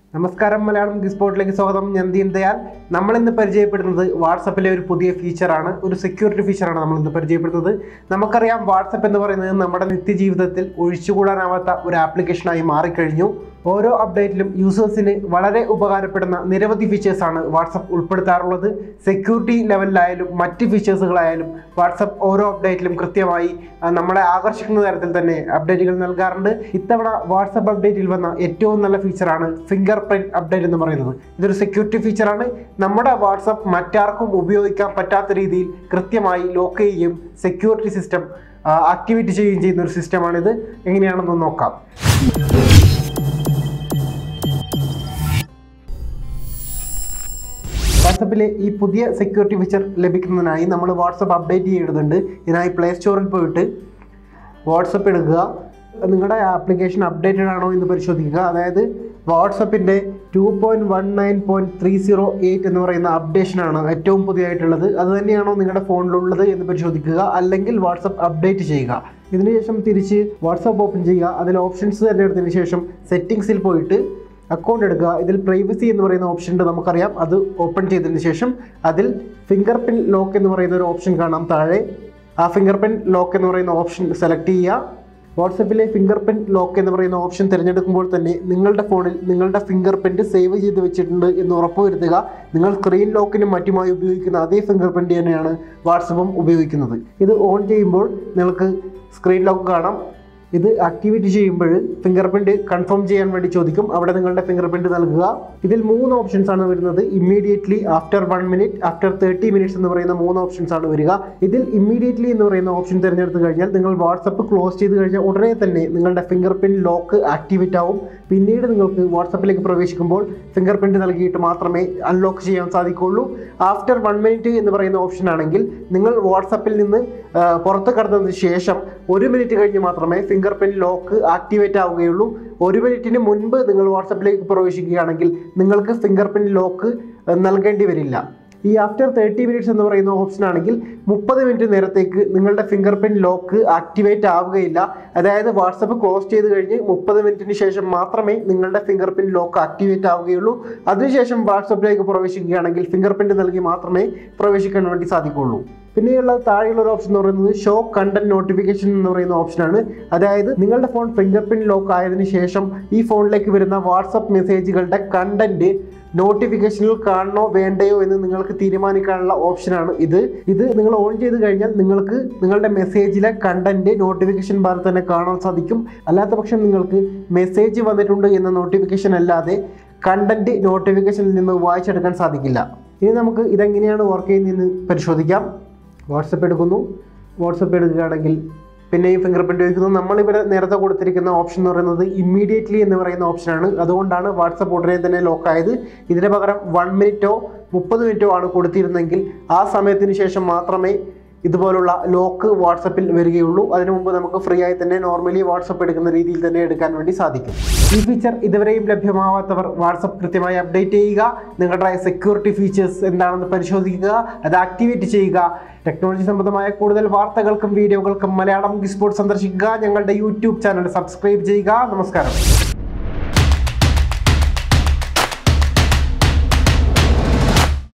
നമസ്കാരം മലയാളം ഗിസ്പോർട്ടിലേക്ക് സ്വാഗതം ഞാൻ ദീൻ ദയാൽ നമ്മൾ ഇന്ന് പരിചയപ്പെടുന്നത് വാട്സപ്പിലെ ഒരു പുതിയ ഫീച്ചറാണ് ഒരു സെക്യൂരിറ്റി ഫീച്ചറാണ് നമ്മൾ ഇന്ന് പരിചയപ്പെടുന്നത് നമുക്കറിയാം വാട്സപ്പ് എന്ന് പറയുന്നത് നമ്മുടെ നിത്യജീവിതത്തിൽ ഒഴിച്ചുകൂടാനാവാത്ത ഒരു ആപ്ലിക്കേഷനായി മാറിക്കഴിഞ്ഞു ഓരോ അപ്ഡേറ്റിലും യൂസേഴ്സിന് വളരെ ഉപകാരപ്പെടുന്ന നിരവധി ഫീച്ചേഴ്സാണ് വാട്സപ്പ് ഉൾപ്പെടുത്താറുള്ളത് സെക്യൂരിറ്റി ലെവലിലായാലും മറ്റ് ഫീച്ചേഴ്സുകളായാലും വാട്സപ്പ് ഓരോ അപ്ഡേറ്റിലും കൃത്യമായി ആ, നമ്മളെ ആകർഷിക്കുന്ന തരത്തിൽ തന്നെ അപ്ഡേറ്റുകൾ നൽകാറുണ്ട് ഇത്തവണ വാട്സപ്പ് അപ്ഡേറ്റിൽ വന്ന ഏറ്റവും നല്ല ഫീച്ചറാണ് ഫിംഗർ പ്രിന്റ് അപ്ഡേറ്റ് എന്ന് പറയുന്നത് ഇതൊരു സെക്യൂരിറ്റി ഫീച്ചറാണ് നമ്മുടെ വാട്സപ്പ് മറ്റാർക്കും ഉപയോഗിക്കാൻ പറ്റാത്ത രീതിയിൽ കൃത്യമായി ലോക്ക് ചെയ്യുകയും സെക്യൂരിറ്റി സിസ്റ്റം ആക്ടിവേറ്റ് ചെയ്യുകയും ചെയ്യുന്ന ഒരു സിസ്റ്റമാണിത് എങ്ങനെയാണെന്ന് നോക്കാം വാട്സപ്പിലെ ഈ പുതിയ സെക്യൂരിറ്റി ഫീച്ചർ ലഭിക്കുന്നതിനായി നമ്മൾ വാട്സപ്പ് അപ്ഡേറ്റ് ചെയ്യുന്നുണ്ട് ഇതിനായി പ്ലേ സ്റ്റോറിൽ പോയിട്ട് വാട്സപ്പ് എടുക്കുക നിങ്ങളുടെ ആപ്ലിക്കേഷൻ അപ്ഡേറ്റഡ് ആണോ എന്ന് പരിശോധിക്കുക അതായത് വാട്സപ്പിൻ്റെ two point one nine point three zero eight എന്ന് പറയുന്ന അപ്ഡേഷനാണ് ഏറ്റവും പുതിയതായിട്ടുള്ളത് അത് തന്നെയാണോ നിങ്ങളുടെ ഫോണിലുള്ളത് എന്ന് പരിശോധിക്കുക അല്ലെങ്കിൽ വാട്സപ്പ് അപ്ഡേറ്റ് ചെയ്യുക ഇതിനുശേഷം തിരിച്ച് വാട്സപ്പ് ഓപ്പൺ ചെയ്യുക അതിൽ ഓപ്ഷൻസ് തിരഞ്ഞെടുത്തതിന് ശേഷം സെറ്റിങ്സിൽ പോയിട്ട് അക്കൗണ്ട് എടുക്കുക ഇതിൽ പ്രൈവസി എന്ന് പറയുന്ന ഓപ്ഷൻ ഉണ്ട് നമുക്കറിയാം അത് ഓപ്പൺ ചെയ്തതിന് ശേഷം അതിൽ ഫിംഗർ പ്രിൻറ്റ് ലോക്ക് എന്ന് പറയുന്ന ഒരു ഓപ്ഷൻ കാണാം താഴെ ആ ഫിംഗർ പ്രിൻറ്റ് ലോക്ക് എന്ന് പറയുന്ന ഓപ്ഷൻ സെലക്ട് ചെയ്യുക വാട്സപ്പിലെ ഫിംഗർ പ്രിൻറ്റ് ലോക്ക് എന്ന് പറയുന്ന ഓപ്ഷൻ തിരഞ്ഞെടുക്കുമ്പോൾ തന്നെ നിങ്ങളുടെ ഫോണിൽ നിങ്ങളുടെ ഫിംഗർ പ്രിൻറ്റ് സേവ് ചെയ്ത് വെച്ചിട്ടുണ്ട് എന്ന് ഉറപ്പുവരുത്തുക നിങ്ങൾ സ്ക്രീൻ ലോക്കിനും മറ്റുമായി ഉപയോഗിക്കുന്ന അതേ ഫിംഗർ പ്രിൻറ്റ് തന്നെയാണ് വാട്സപ്പും ഉപയോഗിക്കുന്നത് ഇത് ഓൺ ചെയ്യുമ്പോൾ നിങ്ങൾക്ക് സ്ക്രീൻ ലോക്ക് കാണാം ഇത് ആക്ടിവേറ്റ് ചെയ്യുമ്പോൾ ഫിംഗർ പ്രിന്റ് കൺഫേം ചെയ്യാൻ വേണ്ടി ചോദിക്കും അവിടെ നിങ്ങളുടെ ഫിംഗർ പ്രിന്റ് നൽകുക ഇതിൽ മൂന്ന് ഓപ്ഷൻസ് ആണ് വരുന്നത് immediately after one minute after thirty minutes എന്ന് പറയുന്ന മൂന്ന് ഓപ്ഷൻസ് ആണ് വരിക ഇതിൽ ഇമ്മീഡിയറ്റ്ലി എന്ന് പറയുന്ന ഓപ്ഷൻ തിരഞ്ഞെടുത്ത് കഴിഞ്ഞാൽ നിങ്ങൾ വാട്സപ്പ് ക്ലോസ് ചെയ്ത് കഴിഞ്ഞാൽ ഉടനെ തന്നെ നിങ്ങളുടെ ഫിംഗർ പ്രിന്റ് ലോക്ക് ആക്ടിവേറ്റ് ആവും പിന്നീട് നിങ്ങൾക്ക് വാട്സപ്പിലേക്ക് പ്രവേശിക്കുമ്പോൾ ഫിംഗർ പ്രിന്റ് നൽകിയിട്ട് മാത്രമേ അൺലോക്ക് ചെയ്യാൻ സാധിക്കുള്ളൂ ആഫ്റ്റർ വൺ മിനിറ്റ് എന്ന് പറയുന്ന ഓപ്ഷൻ ആണെങ്കിൽ നിങ്ങൾ വാട്സപ്പിൽ നിന്ന് ആ, പുറത്ത് കടന്നതിന് ശേഷം ഒരു മിനിറ്റ് കഴിഞ്ഞ് മാത്രമേ ഫിംഗർ പ്രിന്റ് ലോക്ക് ആക്ടിവേറ്റ് ആവുകയുള്ളൂ ഒരു മിനിറ്റിന് മുൻപ് നിങ്ങൾ വാട്സപ്പിലേക്ക് പ്രവേശിക്കുകയാണെങ്കിൽ നിങ്ങൾക്ക് ഫിംഗർ പ്രിന്റ് ലോക്ക് നൽകേണ്ടി വരില്ല ഈ ആഫ്റ്റർ തേർട്ടി മിനിറ്റ്സ് എന്ന് പറയുന്ന ഓപ്ഷൻ ആണെങ്കിൽ മുപ്പത് മിനിറ്റ് നേരത്തേക്ക് നിങ്ങളുടെ ഫിംഗർ പ്രിന്റ് ലോക്ക് ആക്ടിവേറ്റ് ആവുകയില്ല അതായത് വാട്സപ്പ് ക്ലോസ് ചെയ്ത് കഴിഞ്ഞ് മുപ്പത് മിനിറ്റിന് ശേഷം മാത്രമേ നിങ്ങളുടെ ഫിംഗർ പ്രിന്റ് ലോക്ക് ആക്ടിവേറ്റ് ആവുകയുള്ളൂ അതിനുശേഷം വാട്സപ്പിലേക്ക് പ്രവേശിക്കുകയാണെങ്കിൽ ഫിംഗർ പ്രിന്റ് നൽകി മാത്രമേ പ്രവേശിക്കാൻ വേണ്ടി സാധിക്കുള്ളൂ പിന്നെയുള്ള താഴെയുള്ള ഒരു ഓപ്ഷൻ എന്ന് പറയുന്നത് ഷോ കണ്ടന്റ് നോട്ടിഫിക്കേഷൻ എന്ന് പറയുന്ന ഓപ്ഷനാണ് അതായത് നിങ്ങളുടെ ഫോൺ ഫിംഗർ പ്രിന്റ് ലോക്ക് ആയതിനു ശേഷം ഈ ഫോണിലേക്ക് വരുന്ന വാട്സപ്പ് മെസ്സേജുകളുടെ കണ്ടന്റ് നോട്ടിഫിക്കേഷനിൽ കാണണോ വേണ്ടയോ എന്ന് നിങ്ങൾക്ക് തീരുമാനിക്കാനുള്ള ഓപ്ഷനാണ് ഇത് ഇത് നിങ്ങൾ ഓൺ ചെയ്ത് കഴിഞ്ഞാൽ നിങ്ങൾക്ക് നിങ്ങളുടെ മെസ്സേജിലെ കണ്ടന്റ് നോട്ടിഫിക്കേഷൻ ബാറിൽ തന്നെ കാണാൻ സാധിക്കും അല്ലാത്ത പക്ഷം നിങ്ങൾക്ക് മെസ്സേജ് വന്നിട്ടുണ്ട് എന്ന നോട്ടിഫിക്കേഷൻ അല്ലാതെ കണ്ടന്റ് നോട്ടിഫിക്കേഷനിൽ നിന്ന് വായിച്ചെടുക്കാൻ സാധിക്കില്ല ഇനി നമുക്ക് ഇതെങ്ങനെയാണ് വർക്ക് ചെയ്യുന്നതെന്ന് പരിശോധിക്കാം വാട്സപ്പ് എടുക്കുന്നു വാട്സപ്പ് എടുക്കുകയാണെങ്കിൽ പിന്നെയും ഫിംഗർ പ്രിന്റ് വയ്ക്കുന്നു നമ്മളിവിടെ നേരത്തെ കൊടുത്തിരിക്കുന്ന ഓപ്ഷൻ എന്ന് പറയുന്നത് ഇമ്മീഡിയറ്റ്ലി എന്ന് പറയുന്ന ഓപ്ഷനാണ് അതുകൊണ്ടാണ് വാട്സപ്പ് ഉടനെ തന്നെ ലോക്ക് ആയത് ഇതിന് പകരം വൺ മിനിറ്റോ മുപ്പത് മിനിറ്റോ ആണ് കൊടുത്തിരുന്നെങ്കിൽ ആ സമയത്തിന് ശേഷം മാത്രമേ ഇതുപോലുള്ള ലോക്ക് വാട്സപ്പിൽ വരികയുള്ളൂ അതിനു മുമ്പ് നമുക്ക് ഫ്രീ ആയി തന്നെ നോർമലി വാട്സപ്പ് എടുക്കുന്ന രീതിയിൽ തന്നെ എടുക്കാൻ വേണ്ടി സാധിക്കും ഈ ഫീച്ചർ ഇതുവരെയും ലഭ്യമാവാത്തവർ വാട്സപ്പ് കൃത്യമായി അപ്ഡേറ്റ് ചെയ്യുക നിങ്ങളുടെ സെക്യൂരിറ്റി ഫീച്ചേഴ്സ് എന്താണെന്ന് പരിശോധിക്കുക അത് ആക്ടിവേറ്റ് ചെയ്യുക ടെക്നോളജി സംബന്ധമായ കൂടുതൽ വാർത്തകൾക്കും വീഡിയോകൾക്കും മലയാളം സ്പോർട്സ് സന്ദർശിക്കുക ഞങ്ങളുടെ യൂട്യൂബ് ചാനൽ സബ്സ്ക്രൈബ് ചെയ്യുക നമസ്കാരം